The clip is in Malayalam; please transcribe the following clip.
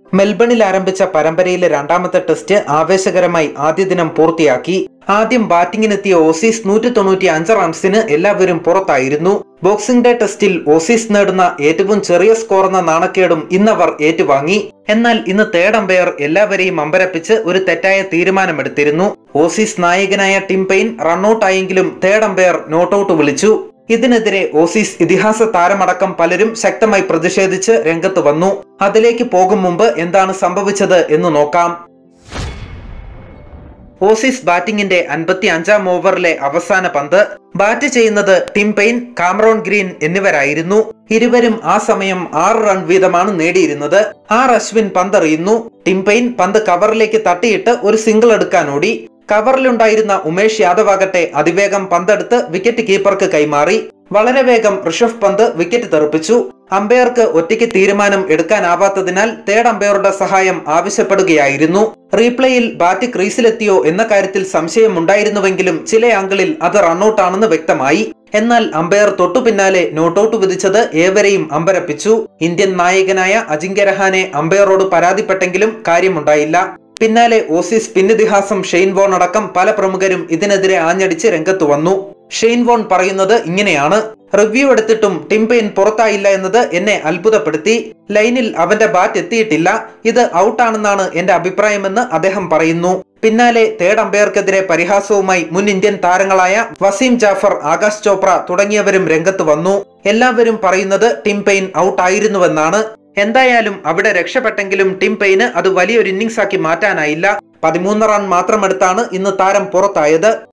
മെൽബണിൽ ആരംഭിച്ച പരമ്പരയിലെ രണ്ടാമത്തെ ടെസ്റ്റ് ആവേശകരമായി ആദ്യ ദിനം പൂർത്തിയാക്കി ആദ്യം ബാറ്റിംഗിനെത്തിയ ഓസീസ് നൂറ്റി തൊണ്ണൂറ്റി അഞ്ച് റൺസിന് എല്ലാവരും പുറത്തായിരുന്നു ബോക്സിംഗ് ഡേ ടെസ്റ്റിൽ ഓസീസ് നേടുന്ന ഏറ്റവും ചെറിയ സ്കോർ എന്ന നാണക്കേടും ഇന്നവർ ഏറ്റുവാങ്ങി എന്നാൽ ഇന്ന് തേർഡ് അമ്പയർ എല്ലാവരെയും അമ്പരപ്പിച്ച് ഒരു തെറ്റായ തീരുമാനമെടുത്തിരുന്നു ഓസീസ് നായകനായ ടിം പെയിൻ റണ്ണൌട്ടായെങ്കിലും തേർഡ് അമ്പയർ നോട്ടൌട്ട് വിളിച്ചു ഇതിനെതിരെ ഓസീസ് ഇതിഹാസ താരമടക്കം പലരും ശക്തമായി പ്രതിഷേധിച്ച് രംഗത്ത് വന്നു അതിലേക്ക് പോകും മുമ്പ് എന്താണ് സംഭവിച്ചത് എന്ന് നോക്കാം ഓസീസ് ബാറ്റിംഗിന്റെ അൻപത്തി അഞ്ചാം ഓവറിലെ അവസാന പന്ത് ബാറ്റ് ചെയ്യുന്നത് ടിം പെയിൻ കാമറോൺ ഗ്രീൻ എന്നിവരായിരുന്നു ഇരുവരും ആ സമയം ആറ് റൺ വീതമാണ് നേടിയിരുന്നത് ആർ അശ്വിൻ പന്തെറിയുന്നു ടിം പെയിൻ പന്ത് കവറിലേക്ക് തട്ടിയിട്ട് ഒരു സിംഗിൾ എടുക്കാനോടി കവറിലുണ്ടായിരുന്ന ഉമേഷ് യാദവ് ആകട്ടെ അതിവേഗം പന്തെടുത്ത് വിക്കറ്റ് കീപ്പർക്ക് കൈമാറി വളരെ വേഗം ഋഷഭ് പന്ത് വിക്കറ്റ് തെറിപ്പിച്ചു അമ്പയർക്ക് ഒറ്റയ്ക്ക് തീരുമാനം എടുക്കാനാവാത്തതിനാൽ തേർഡ് അമ്പയറുടെ സഹായം ആവശ്യപ്പെടുകയായിരുന്നു റീപ്ലേയിൽ ബാറ്റ് ക്രീസിലെത്തിയോ എന്ന കാര്യത്തിൽ സംശയമുണ്ടായിരുന്നുവെങ്കിലും ചില ആംഗിളിൽ അത് റണ്ണൌട്ടാണെന്ന് വ്യക്തമായി എന്നാൽ അമ്പയർ തൊട്ടു പിന്നാലെ നോട്ടൌട്ട് വിധിച്ചത് ഏവരെയും അമ്പരപ്പിച്ചു ഇന്ത്യൻ നായകനായ അജിങ്ക്യ രഹാനെ അമ്പയറോട് പരാതിപ്പെട്ടെങ്കിലും കാര്യമുണ്ടായില്ല പിന്നാലെ ഓസീസ് പിന്നിതിഹാസം ഷെയ്ൻ വോൺ അടക്കം പല പ്രമുഖരും ഇതിനെതിരെ ആഞ്ഞടിച്ച് രംഗത്തു വന്നു ഷെയ്ൻ വോൺ പറയുന്നത് ഇങ്ങനെയാണ് റിവ്യൂ എടുത്തിട്ടും ടിം പെയിൻ പുറത്തായില്ല എന്നത് എന്നെ അത്ഭുതപ്പെടുത്തി ലൈനിൽ അവന്റെ ബാറ്റ് എത്തിയിട്ടില്ല ഇത് ഔട്ടാണെന്നാണ് എന്റെ അഭിപ്രായമെന്ന് അദ്ദേഹം പറയുന്നു പിന്നാലെ തേർഡ് അമ്പയർക്കെതിരെ പരിഹാസവുമായി മുൻ ഇന്ത്യൻ താരങ്ങളായ വസീം ജാഫർ ആകാശ് ചോപ്ര തുടങ്ങിയവരും രംഗത്ത് വന്നു എല്ലാവരും പറയുന്നത് ടിം പെയിൻ ഔട്ടായിരുന്നുവെന്നാണ് എന്തായാലും അവിടെ രക്ഷപ്പെട്ടെങ്കിലും ടിം പെയിന് അത് വലിയൊരു ഇന്നിംഗ്സ് ആക്കി മാറ്റാനായില്ല പതിമൂന്ന് റൺ മാത്രമെടുത്താണ് ഇന്ന് താരം പുറത്തായത്